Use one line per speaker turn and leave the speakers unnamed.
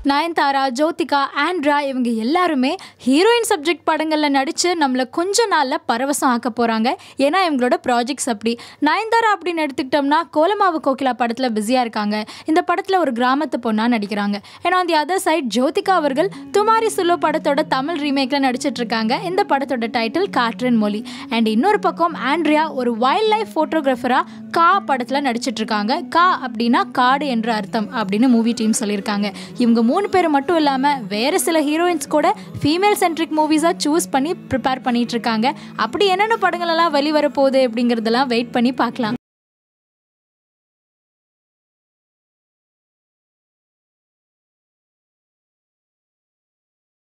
நயன்தாரா ஜோதிகா ஆண்ட்ரா இவங்க எல்லாருமே heroine subject படங்களில் நடித்து நம்மளை கொஞ்ச நாளில் பரவசம் ஆக்க போகிறாங்க ஏன்னா இவங்களோட ப்ராஜெக்ட்ஸ் அப்படி நயன்தாரா அப்படின்னு எடுத்துக்கிட்டோம்னா கோலமாவு கோகிலா படத்தில் பிஸியாக இருக்காங்க இந்த படத்தில் ஒரு கிராமத்து பொண்ணாக நடிக்கிறாங்க ஏன்னா அந்த அதர் சைட் ஜோதிகா அவர்கள் துமாரி சுலோ படத்தோட தமிழ் ரீமேக்கில் நடிச்சிட்டு இருக்காங்க இந்த படத்தோட டைட்டில் காற்றின் மொழி அண்ட் இன்னொரு பக்கம் ஆண்ட்ரியா ஒரு வைல்ட் லைஃப் ஃபோட்டோகிராஃபராக கா படத்தில் நடிச்சிட்டு இருக்காங்க கா அப்படின்னா காடு என்ற அர்த்தம் அப்படின்னு மூவி டீம் சொல்லியிருக்காங்க இவங்க மூணு பேர் மட்டும் இல்லாமல் வேறு சில ஹீரோயின்ஸ் கூட ஃபீமேல் சென்ட்ரிக் மூவிஸாக சூஸ் பண்ணி ப்ரிப்பேர் பண்ணிட்டு இருக்காங்க அப்படி என்னென்ன படங்களெல்லாம் வெளிவர போகுது அப்படிங்கிறதெல்லாம் வெயிட் பண்ணி பார்க்கலாம்